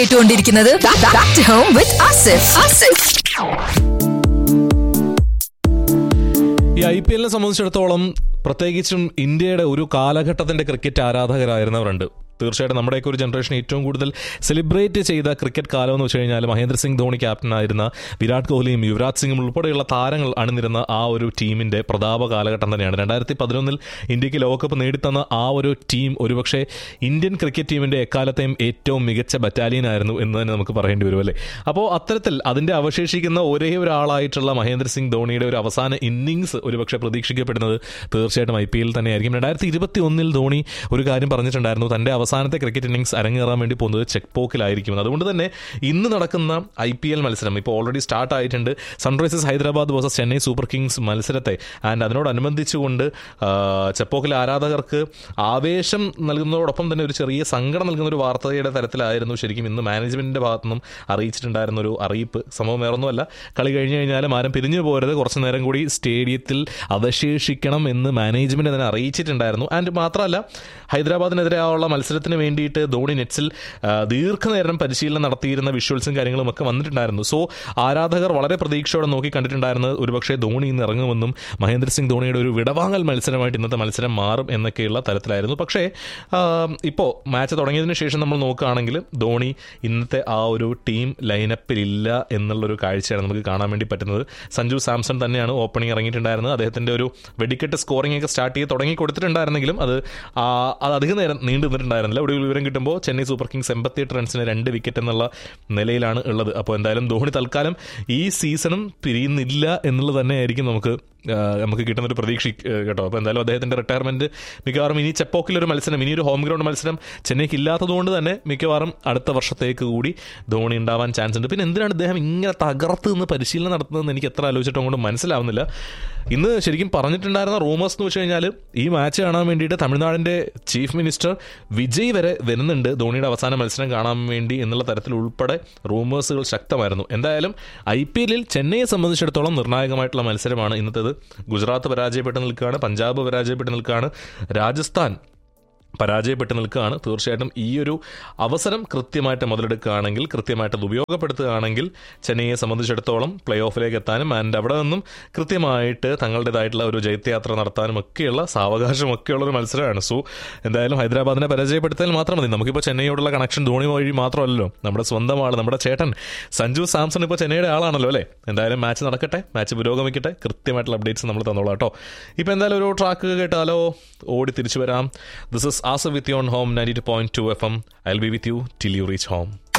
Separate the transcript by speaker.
Speaker 1: കേട്ടുകൊണ്ടിരിക്കുന്നത് Back to Home with Asif. Asif.
Speaker 2: ഈ I P എല്ലിനെ സംബന്ധിച്ചിടത്തോളം പ്രത്യേകിച്ചും ഇന്ത്യയുടെ ഒരു കാലഘട്ടത്തിന്റെ ക്രിക്കറ്റ് ആരാധകരായിരുന്നവരുണ്ട് തീർച്ചയായിട്ടും നമ്മുടെയൊക്കെ ഒരു ജനറേഷൻ ഏറ്റവും കൂടുതൽ സെലിബ്രേറ്റ് ചെയ്ത ക്രിക്കറ്റ് കാലം എന്ന് വെച്ച് കഴിഞ്ഞാൽ മഹേന്ദ്ര സിംഗ് ധോണി ക്യാപ്റ്റനായിരുന്ന വിരാട് കോഹ്ലിയും യുവരാജ് സിംഗും ഉൾപ്പെടെയുള്ള താരങ്ങൾ അണിനിരുന്ന ആ ഒരു ടീമിന്റെ പ്രതാപ കാലഘട്ടം തന്നെയാണ് രണ്ടായിരത്തി പതിനൊന്നിൽ ഇന്ത്യക്ക് ലോകകപ്പ് നേടിത്തന്ന ആ ഒരു ടീം ഒരുപക്ഷെ ഇന്ത്യൻ ക്രിക്കറ്റ് ടീമിന്റെ എക്കാലത്തെയും ഏറ്റവും മികച്ച ബറ്റാലിയൻ ആയിരുന്നു എന്ന് തന്നെ നമുക്ക് പറയേണ്ടി വരും അല്ലേ അപ്പോൾ അത്തരത്തിൽ അതിന്റെ അവശേഷിക്കുന്ന ഒരേ ഒരാളായിട്ടുള്ള മഹേന്ദ്ര സിംഗ് ധോണിയുടെ ഒരു അവസാന ഇന്നിങ്സ് ഒരുപക്ഷെ പ്രതീക്ഷിക്കപ്പെടുന്നത് തീർച്ചയായിട്ടും ഐ പി എൽ തന്നെയായിരിക്കും രണ്ടായിരത്തി ഇരുപത്തി ഒന്നിൽ ധോണി ഒരു കാര്യം പറഞ്ഞിട്ടുണ്ടായിരുന്നു തന്റെ അവസാനത്തെ ക്രിക്കറ്റ് ഇന്നിങ്സ് അരങ്ങേറാൻ വേണ്ടി പോകുന്നത് ചെക്ക് പോക്കിലായിരിക്കും അതുകൊണ്ട് തന്നെ ഇന്ന് നടക്കുന്ന ഐ പി എൽ മത്സരം ഇപ്പോൾ ഓൾറെഡി സ്റ്റാർട്ട് ആയിട്ടുണ്ട് Sunrisers Hyderabad versus Chennai Super Kings മത്സരത്തെ ആൻഡ് അതിനോടനുബന്ധിച്ചുകൊണ്ട് ആ, ചെപ്പോക്കിലെ ആരാധകർക്ക് ആവേശം നൽകുന്നതോടൊപ്പം തന്നെ ഒരു ചെറിയ സങ്കടം നൽകുന്ന ഒരു വാർത്തയുടെ തരത്തിലായിരുന്നു ശരിക്കും ഇന്ന് മാനേജ്മെന്റിന്റെ ഭാഗത്തു നിന്നും അറിയിച്ചിട്ടുണ്ടായിരുന്ന ഒരു അറിയിപ്പ് സംഭവം വേറൊന്നുമല്ല കളി കഴിഞ്ഞു കഴിഞ്ഞാലും ആരും പിരിഞ്ഞു പോരുത് കുറച്ച് നേരം കൂടി സ്റ്റേഡിയത്തിൽ അവശേഷിക്കണം എന്ന് മാനേജ്മെന്റ് തന്നെ അറിയിച്ചിട്ടുണ്ടായിരുന്നു ആൻഡ് മാത്രമല്ല ഹൈദരാബാദിനെതിരെയുള്ള മത്സരത്തിന് വേണ്ടിയിട്ട് ധോണി നെറ്റ്സിൽ ആ, ദീർഘനേരം പരിശീലനം നടത്തിയിരുന്ന വിഷ്വൽസും കാര്യങ്ങളും ഒക്കെ വന്നിട്ടുണ്ടായിരുന്നു സോ ആരാധകർ വളരെ പ്രതീക്ഷയോടെ നോക്കി കണ്ടിട്ടുണ്ടായിരുന്നത് ഒരുപക്ഷെ ധോണി ഇന്ന് ഇറങ്ങുമെന്നും മഹേന്ദ്ര സിംഗ് ധോണിയുടെ ഒരു വിടവാങ്ങൽ മത്സരമായിട്ട് ഇന്നത്തെ മത്സരം മാറും എന്നൊക്കെയുള്ള തരത്തിലായിരുന്നു പക്ഷേ ഇപ്പോൾ മാച്ച് തുടങ്ങിയതിന് ശേഷം നമ്മൾ നോക്കുകയാണെങ്കിൽ ധോണി ഇന്നത്തെ ആ ഒരു ടീം ലൈനപ്പിലില്ല എന്നുള്ളൊരു കാഴ്ചയാണ് നമുക്ക് കാണാൻ വേണ്ടി പറ്റുന്നത് സഞ്ജു സാംസൺ തന്നെയാണ് ഓപ്പണിംഗ് ഇറങ്ങിയിട്ടുണ്ടായിരുന്നത് അദ്ദേഹത്തിന്റെ ഒരു വെടിക്കെട്ട് സ്കോറിംഗ് ഒക്കെ സ്റ്റാർട്ട് ചെയ്ത് തുടങ്ങി കൊടുത്തിട്ടുണ്ടായിരുന്നെങ്കിലും അത് ആ, അത് അധികം നേരം നീണ്ടു നിന്നിട്ടുണ്ടായിരുന്നില്ല ഒരു വിവരം കിട്ടുമ്പോൾ ചെന്നൈ സൂപ്പർ കിങ്സ് എൺപത്തിയെട്ട് റൺസിന് രണ്ട് വിക്കറ്റ് എന്നുള്ള നിലയിലാണ് ഉള്ളത് അപ്പോൾ എന്തായാലും ധോണി തൽക്കാലം ഈ സീസണും പിരിയുന്നില്ല എന്നുള്ളത് തന്നെയായിരിക്കും നമുക്ക് ആ, നമുക്ക് കിട്ടുന്ന ഒരു പ്രതീക്ഷ ഏ, കേട്ടോ അപ്പോൾ എന്തായാലും അദ്ദേഹത്തിന്റെ റിട്ടയർമെന്റ് മിക്കവാറും ഇനി ചെപ്പോക്കിലൊരു മത്സരം ഇനി ഒരു ഹോം ഗ്രൗണ്ട് മത്സരം ചെന്നൈക്ക് ഇല്ലാത്തതുകൊണ്ട് തന്നെ മിക്കവാറും അടുത്ത വർഷത്തേക്ക് കൂടി ധോണി ഉണ്ടാവാൻ ചാൻസ് ഉണ്ട് പിന്നെ എന്തിനാണ് ഇദ്ദേഹം ഇങ്ങനെ തകർത്ത് നിന്ന് പരിശീലനം നടത്തുന്നതെന്ന് എനിക്ക് എത്ര ആലോചിച്ചിട്ടും കൊണ്ട് മനസ്സിലാവുന്നില്ല ഇന്ന് ശരിക്കും പറഞ്ഞിട്ടുണ്ടായിരുന്ന റൂമേഴ്സ് എന്ന് വെച്ച് കഴിഞ്ഞാൽ ഈ മാച്ച് കാണാൻ വേണ്ടിയിട്ട് തമിഴ്നാടിന്റെ ചീഫ് മിനിസ്റ്റർ വിജയ് വരെ വരുന്നുണ്ട് ധോണിയുടെ അവസാന മത്സരം കാണാൻ വേണ്ടി എന്നുള്ള തരത്തിൽ ഉൾപ്പെടെ റൂമേഴ്സുകൾ ശക്തമായിരുന്നു എന്തായാലും ഐ പി എല്ലിൽ ചെന്നൈയെ സംബന്ധിച്ചിടത്തോളം നിർണായകമായിട്ടുള്ള മത്സരമാണ് ഇന്നത്തേത് ഗുജറാത്ത് പരാജയപ്പെട്ട് നിൽക്കുകയാണ് പഞ്ചാബ് പരാജയപ്പെട്ട് നിൽക്കുകയാണ് രാജസ്ഥാൻ പരാജയപ്പെട്ട് നിൽക്കുകയാണ് തീർച്ചയായിട്ടും ഈ ഒരു അവസരം കൃത്യമായിട്ട് മുതലെടുക്കുകയാണെങ്കിൽ കൃത്യമായിട്ട് അത് ഉപയോഗപ്പെടുത്തുകയാണെങ്കിൽ ചെന്നൈയെ സംബന്ധിച്ചിടത്തോളം പ്ലേ ഓഫിലേക്ക് എത്താനും ആൻഡ് അവിടെ നിന്നും കൃത്യമായിട്ട് തങ്ങളുടേതായിട്ടുള്ള ഒരു ജൈത്യയാത്ര നടത്താനും ഒക്കെയുള്ള സാവകാശം ഒക്കെയുള്ള ഒരു മത്സരമാണ് സോ എന്തായാലും ഹൈദരാബാദിനെ പരാജയപ്പെടുത്തിയാൽ മാത്രം മതി നമുക്കിപ്പോൾ ചെന്നൈയോടുള്ള കണക്ഷൻ ധോണി വഴി മാത്രമല്ലല്ലോ നമ്മുടെ സ്വന്തം ആൾ നമ്മുടെ ചേട്ടൻ സഞ്ജു സാംസൺ ഇപ്പോൾ ചെന്നൈയുടെ ആളാണല്ലോ അല്ലേ എന്തായാലും മാച്ച് നടക്കട്ടെ മാച്ച് പുരോഗമിക്കട്ടെ കൃത്യമായിട്ടുള്ള അപ്ഡേറ്റ്സ് നമ്മൾ തന്നോളാം കേട്ടോ ഇപ്പോൾ എന്തായാലും ഒരു ട്രാക്ക് കേട്ടാലോ ഓടി തിരിച്ചു വരാം this is as with you on home ninety two point two F M I will be with you till you reach home